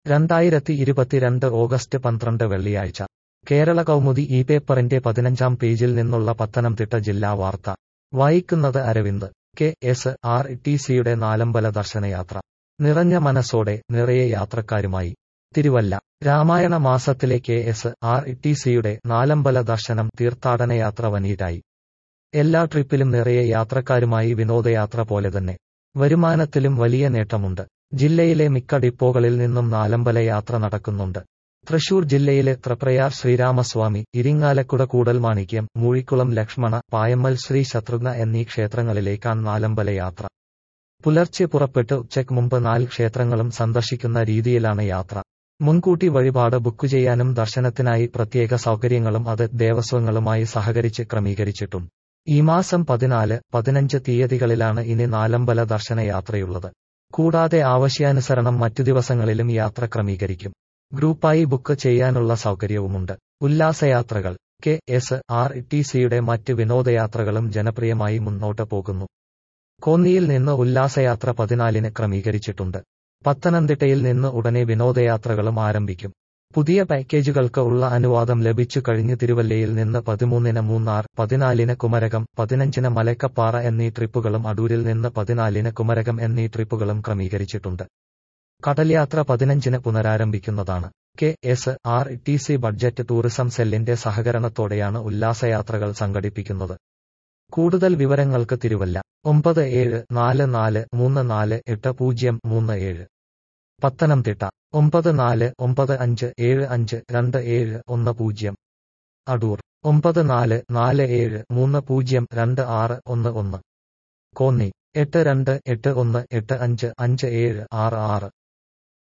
രണ്ടായിരത്തി ഇരുപത്തിരണ്ട് ഓഗസ്റ്റ് പന്ത്രണ്ട് വെള്ളിയാഴ്ച കേരള കൗമുദി ഈ പേപ്പറിന്റെ പതിനഞ്ചാം പേജിൽ നിന്നുള്ള പത്തനംതിട്ട ജില്ലാ വാർത്ത വായിക്കുന്നത് Arvind K S R T സിയുടെ നാലമ്പല ദർശനയാത്ര നിറഞ്ഞ മനസ്സോടെ നിറയെ യാത്രക്കാരുമായി തിരുവല്ല രാമായണ മാസത്തിലെ കെ എസ് ആർ ടി സിയുടെ നാലമ്പല ദർശനം തീർത്ഥാടനയാത്ര വനീരായി എല്ലാ ട്രിപ്പിലും നിറയെ യാത്രക്കാരുമായി വിനോദയാത്ര പോലെ തന്നെ വരുമാനത്തിലും വലിയ നേട്ടമുണ്ട് ജില്ലയിലെ മിക്ക ഡിപ്പോകളിൽ നിന്നും നാലമ്പല യാത്ര നടക്കുന്നുണ്ട് തൃശൂർ ജില്ലയിലെ ത്രപ്രയാർ ശ്രീരാമസ്വാമി ഇരിങ്ങാലക്കുട കൂടൽമാണിക്യം മൂഴിക്കുളം ലക്ഷ്മണ പായമ്മൽ ശ്രീ ശത്രുഘ്ന എന്നീ ക്ഷേത്രങ്ങളിലേക്കാണ് നാലമ്പല യാത്ര പുലർച്ചെ പുറപ്പെട്ട് ഉച്ചയ്ക്ക് മുമ്പ് നാല് ക്ഷേത്രങ്ങളും സന്ദർശിക്കുന്ന രീതിയിലാണ് യാത്ര മുൻകൂട്ടി വഴിപാട് ബുക്ക് ചെയ്യാനും ദർശനത്തിനായി പ്രത്യേക സൗകര്യങ്ങളും അത് ദേവസ്വങ്ങളുമായി സഹകരിച്ച് ക്രമീകരിച്ചിട്ടുണ്ട് ഈ മാസം പതിനാല് പതിനഞ്ച് തീയതികളിലാണ് ഇനി നാലമ്പല ദർശനയാത്രയുള്ളത് കൂടാതെ ആവശ്യാനുസരണം മറ്റു ദിവസങ്ങളിലും യാത്ര ക്രമീകരിക്കും ഗ്രൂപ്പായി ബുക്ക് ചെയ്യാനുള്ള സൗകര്യവുമുണ്ട് ഉല്ലാസയാത്രകൾ കെ എസ് ആർ ടി സിയുടെ മറ്റ് വിനോദയാത്രകളും ജനപ്രിയമായി മുന്നോട്ട് പോകുന്നു കോന്നിയിൽ നിന്ന് ഉല്ലാസയാത്ര പതിനാലിന് ക്രമീകരിച്ചിട്ടുണ്ട് പത്തനംതിട്ടയിൽ നിന്ന് ഉടനെ വിനോദയാത്രകളും ആരംഭിക്കും പുതിയ പാക്കേജുകൾക്ക് ഉള്ള അനുവാദം ലഭിച്ചു കഴിഞ്ഞ് തിരുവല്ലയിൽ നിന്ന് പതിമൂന്നിന് മൂന്നാർ പതിനാലിന് കുമരകം പതിനഞ്ചിന് മലക്കപ്പാറ എന്നീ ട്രിപ്പുകളും അടൂരിൽ നിന്ന് പതിനാലിന് കുമരകം എന്നീ ട്രിപ്പുകളും ക്രമീകരിച്ചിട്ടുണ്ട് കടൽയാത്ര പതിനഞ്ചിന് പുനരാരംഭിക്കുന്നതാണ് K S R T C budget tourism സെല്ലിന്റെ സഹകരണത്തോടെയാണ് ഉല്ലാസയാത്രകൾ സംഘടിപ്പിക്കുന്നത് കൂടുതൽ വിവരങ്ങൾക്ക് തിരുവല്ല ഒമ്പത് ഏഴ് നാല് നാല് മൂന്ന് നാല് എട്ട് പൂജ്യം മൂന്ന് ഏഴ് പത്തനംതിട്ട ഒമ്പത് നാല് ഒമ്പത് അഞ്ച് ഏഴ് അഞ്ച് രണ്ട് ഏഴ് ഒന്ന് പൂജ്യം അടൂർ ഒമ്പത് നാല് നാല് ഏഴ് മൂന്ന് പൂജ്യം രണ്ട് ആറ് ഒന്ന് ഒന്ന് കോന്നി എട്ട് രണ്ട് എട്ട് ഒന്ന് എട്ട് അഞ്ച് അഞ്ച് ഏഴ് ആറ് ആറ്